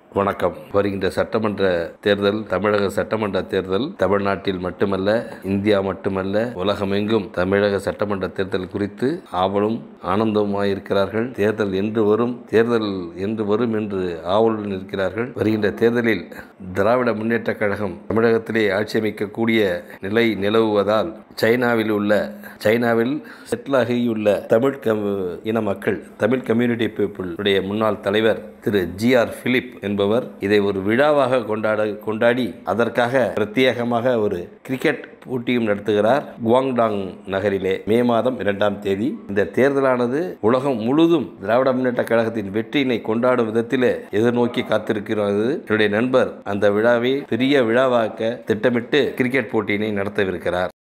வணக்கம் வருகின்ற சட்டமன்ற தேர்தல் தமிழக சட்டமன்ற தேர்தல் தமிழ்நாட்டில் மட்டுமல்ல இந்தியா மட்டுமல்ல உலகமெங்கும் தமிழக சட்டமன்ற தேர்தல் குறித்து ஆவலும் ஆனந்தமாயிருக்கிறார்கள் தேர்தல் என்று வரும் தேர்தல் என்று வரும் என்று ஆவலுடன் இருக்கிறார்கள் வருகின்ற தேர்தலில் திராவிட முன்னேற்ற கழகம் தமிழகத்திலே ஆட்சி அமைக்கக்கூடிய நிலை நிலவுவதால் சைனாவில் உள்ள சைனாவில் செட்டிலாகியுள்ள தமிழ் கம் இன மக்கள் தமிழ் கம்யூனிட்டி பீப்புள் உடைய முன்னாள் தலைவர் திரு ஜி ஆர் பிலிப் என்பவர் இதை ஒரு விழாவாக கொண்டாட கொண்டாடி அதற்காக பிரத்யேகமாக ஒரு கிரிக்கெட் போட்டியும் நடத்துகிறார் குவாங்டாங் நகரிலே மே மாதம் இரண்டாம் தேதி இந்த தேர்தலானது உலகம் முழுதும் திராவிட முன்னேற்ற கழகத்தின் வெற்றியினை கொண்டாடும் விதத்திலே எதிர்நோக்கி காத்திருக்கிறது என்னுடைய நண்பர் அந்த விழாவை பெரிய விழாவாக்க திட்டமிட்டு கிரிக்கெட் போட்டியினை நடத்தவிருக்கிறார்